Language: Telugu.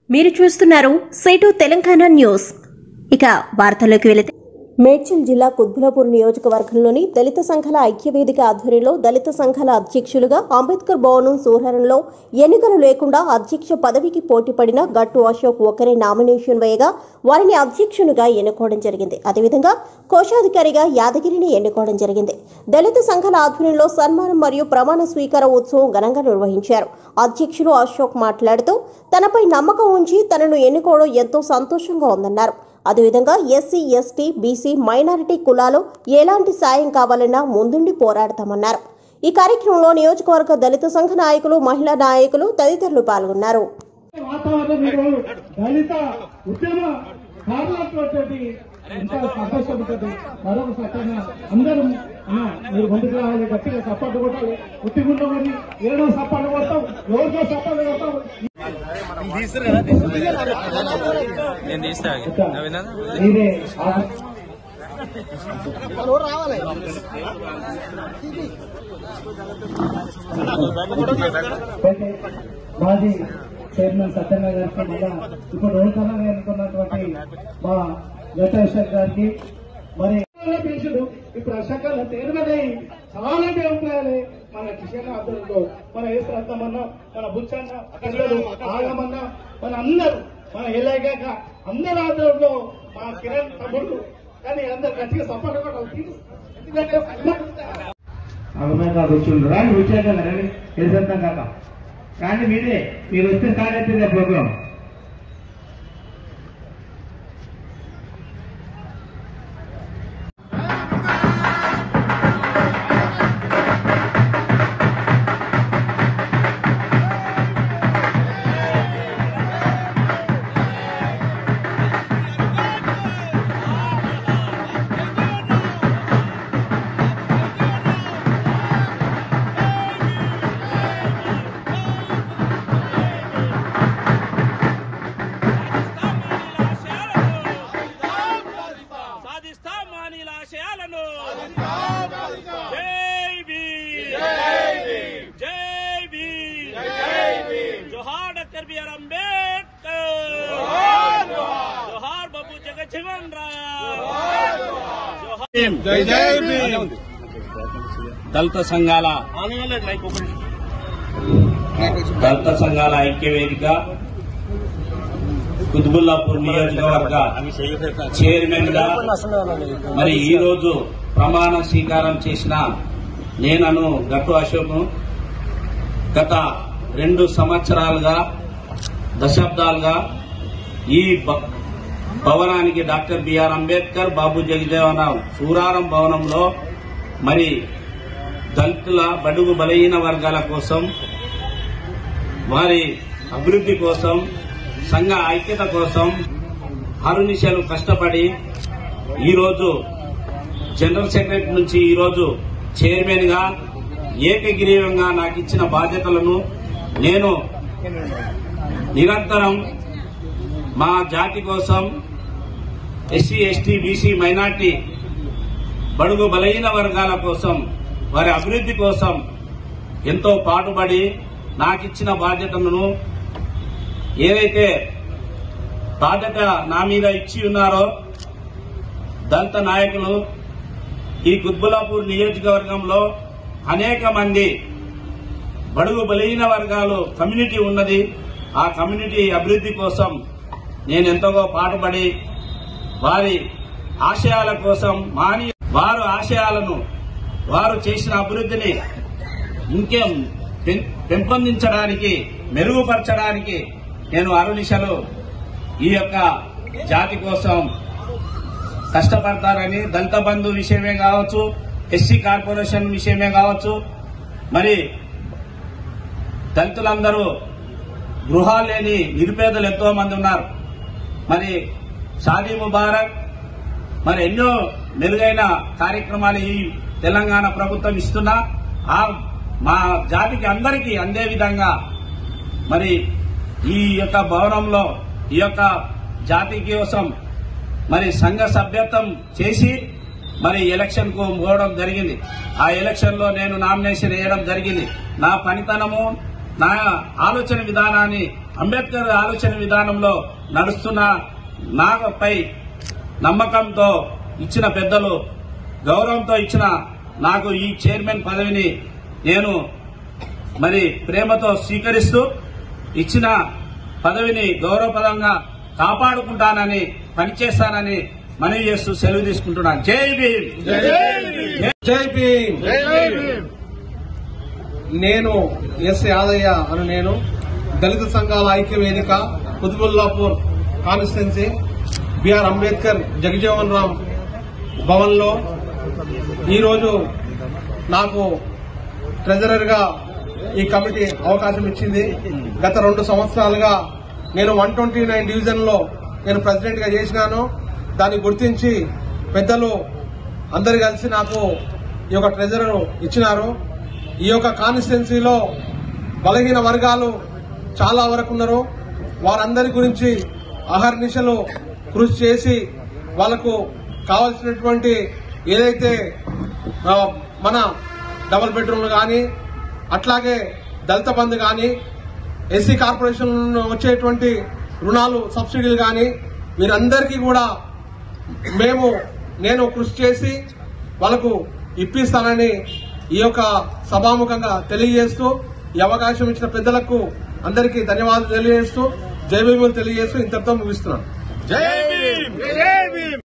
మీరు చూస్తున్నారు సేటు తెలంగాణ న్యూస్ ఇక వార్తల్లోకి వెళితే మేడ్చల్ జిల్లా కుత్బులాపూర్ నియోజకవర్గంలోని దళిత సంఘాల ఐక్యవేదిక ఆధ్వర్యంలో దళిత సంఘాల అధ్యక్షులుగా అంబేద్కర్ భవనం సూరారంలో ఎన్నికలు లేకుండా అధ్యక్ష పదవికి పోటీ పడిన గట్టు అశోక్ ఒకరే నామినేషన్ వేయగా వారిని అధ్యక్షునిగా ఎన్నుకోవడం జరిగింది అదేవిధంగా కోశాధికారిగా యాదగిరిని ఎన్నుకోవడం జరిగింది దళిత సంఘాల ఆధ్వర్యంలో సన్మానం మరియు ప్రమాణ స్వీకార ఉత్సవం ఘనంగా నిర్వహించారు అధ్యక్షులు అశోక్ మాట్లాడుతూ తనపై నమ్మకం ఉంచి తనను ఎన్నుకోవడం ఎంతో సంతోషంగా ఉందన్నారు అదేవిధంగా ఎస్సీ ఎస్టీ బీసీ మైనారిటీ కులాలు ఎలాంటి సాయం కావాలన్నా ముందుండి పోరాడతామన్నారు ఈ కార్యక్రమంలో నియోజకవర్గ దళిత సంఘ నాయకులు మహిళా నాయకులు తదితరులు పాల్గొన్నారు వాతావరణం ఈరోజు దళిత ఉద్యమ కారణాలతోటి ఎంత సంతోషం ఉంటుంది మరొక సత్యంగా అందరూ అన్న, మీరు ముందుకు రావాలి గట్టిగా సపోర్ట్ కొట్టాలి ఉట్టిగుండమని ఏడో సపోర్ట్ కొడతాం ఎవరికో సపోర్ట్ కొడతాం నేను తీస్తా అవినా ఇదే ఆ- అయితే మాజీ చైర్మన్ సత్యనారాయణ గారికి మళ్ళా ఇప్పుడు నూతనంగా ఎన్నుకున్నటువంటి మా గతేశ్వర్ గారికి మరి పిలుచుడు ఇప్పుడు అశకాల తేరుమలై చాలా అభిప్రాయాలే మన కిషన్ ఆధ్వర్యంలో మన ఏసమ్మన్నా మన బుచ్చన్న పిల్లలు ఆగమన్నా మన అందరూ మన ఎలాగాక అందరి ఆధ్వర్యంలో మా కిరణ్ తమ్ముడు కానీ అందరు గట్టిగా సపోర్ట్ కూడా ఎందుకంటే అమ్మాయి కాదు వచ్చిండ్రు రాండి వచ్చాక రండి తెలిసేద్దాం కాక కానీ మీరే మీరు వస్తే స్టార్ట్ అవుతుంది ప్రోగ్రామ్ సాధిస్తాం మానీల ఆశయాలను జై భీమ్ జై భీమ్ జోహార్ డాక్టర్ బిఆర్ అంబేద్కర్ జోహార్ బాబు జగజ్జీవన్ రామ్ దళిత సంఘాల దళిత సంఘాల ఐక్యవేదిక కుతుబుల్లాపూర్ నియోజకవర్గ చైర్మన్ గా మరి ఈ రోజు ప్రమాణ స్వీకారం చేసిన నేనను గట్టు అశోక్ గత రెండు సంవత్సరాలుగా దశాబ్దాలుగా ఈ భ- భవనానికి డాక్టర్ బిఆర్ అంబేద్కర్ బాబు జగదేవరావు సూరారం భవనంలో మరి దళితుల బడుగు బలహీన వర్గాల కోసం వారి అభివృద్ధి కోసం సంఘ ఐక్యత కోసం హరునిశలు కష్టపడి ఈరోజు జనరల్ సెక్రటరీ నుంచి ఈరోజు చైర్మన్ గా ఏకగ్రీవంగా నాకు ఇచ్చిన బాధ్యతలను నేను నిరంతరం మా జాతి కోసం ఎస్సీ ఎస్టీ బీసీ మైనార్టీ బడుగు బలహీన వర్గాల కోసం వారి అభివృద్ధి కోసం ఎంతో పాటుపడి నాకిచ్చిన బాధ్యతలను ఏదైతే బాధ్యత నా మీద ఇచ్చి ఉన్నారో దళిత నాయకులు ఈ కుత్బులాపూర్ నియోజకవర్గంలో అనేక మంది బడుగు బలహీన వర్గాలు కమ్యూనిటీ ఉన్నది ఆ కమ్యూనిటీ అభివృద్ధి కోసం నేను ఎంతగా పాటుపడి వారి ఆశయాల కోసం మాని వారు ఆశయాలను వారు చేసిన అభివృద్ధిని ఇంకేం పెం- పెంపొందించడానికి మెరుగుపరచడానికి నేను అరునిశలు ఈ యొక్క జాతి కోసం కష్టపడతారని దళిత బంధు విషయమే కావచ్చు ఎస్సీ కార్పొరేషన్ విషయమే కావచ్చు మరి దళితులందరూ గృహాలు లేని నిరుపేదలు ఎంతో మంది ఉన్నారు మరి షాదీ ముబారక్ మరి ఎన్నో మెరుగైన కార్యక్రమాలు ఈ తెలంగాణ ప్రభుత్వం ఇస్తున్నా ఆ మా జాతికి అందరికీ అందే విధంగా మరి ఈ యొక్క భవనంలో ఈ యొక్క జాతి కోసం మరి సంఘ సభ్యత్వం చేసి మరి ఎలక్షన్ కు పోవడం జరిగింది ఆ ఎలక్షన్ లో నేను నామినేషన్ వేయడం జరిగింది నా పనితనము నా ఆలోచన విధానాన్ని అంబేద్కర్ ఆలోచన విధానంలో నడుస్తున్న నాపై నమ్మకంతో ఇచ్చిన పెద్దలు గౌరవంతో ఇచ్చిన నాకు ఈ చైర్మన్ పదవిని నేను మరి ప్రేమతో స్వీకరిస్తూ ఇచ్చిన పదవిని గౌరవపదంగా కాపాడుకుంటానని పనిచేస్తానని మనవి చేస్తూ సెలవు తీసుకుంటున్నాను జై భీమ్ జై భీమ్ నేను ఎస్ యాదయ్య అని నేను దళిత సంఘాల ఐక్య వేదిక కుతుబుల్లాపూర్ కాన్స్టిట్యున్సీ బిఆర్ అంబేద్కర్ జగజీవన్ రామ్ భవన్ లో ఈరోజు నాకు ట్రెజరర్ గా ఈ కమిటీ అవకాశం ఇచ్చింది గత రెండు సంవత్సరాలుగా నేను వన్ ట్వంటీ నైన్ డివిజన్ లో నేను ప్రెసిడెంట్ గా చేసినాను దాన్ని గుర్తించి పెద్దలు అందరు కలిసి నాకు ఈ యొక్క ట్రెజరర్ ఇచ్చినారు ఈ యొక్క కాన్స్టిట్యున్సీలో బలహీన వర్గాలు చాలా వరకు ఉన్నారు వారందరి గురించి అహర్నిశలు కృషి చేసి వాళ్లకు కావలసినటువంటి ఏదైతే ఆ, మన డబుల్ బెడ్రూమ్లు కానీ అట్లాగే దళిత బంధు కానీ ఎస్సీ కార్పొరేషన్ వచ్చేటువంటి రుణాలు సబ్సిడీలు కానీ వీరందరికీ కూడా మేము నేను కృషి చేసి వాళ్ళకు ఇప్పిస్తానని ఈ యొక్క సభాముఖంగా తెలియజేస్తూ ఈ అవకాశం ఇచ్చిన పెద్దలకు అందరికీ ధన్యవాదాలు తెలియజేస్తూ జై భీములు తెలియజేస్తూ ఇంతటితో ముగిస్తున్నాను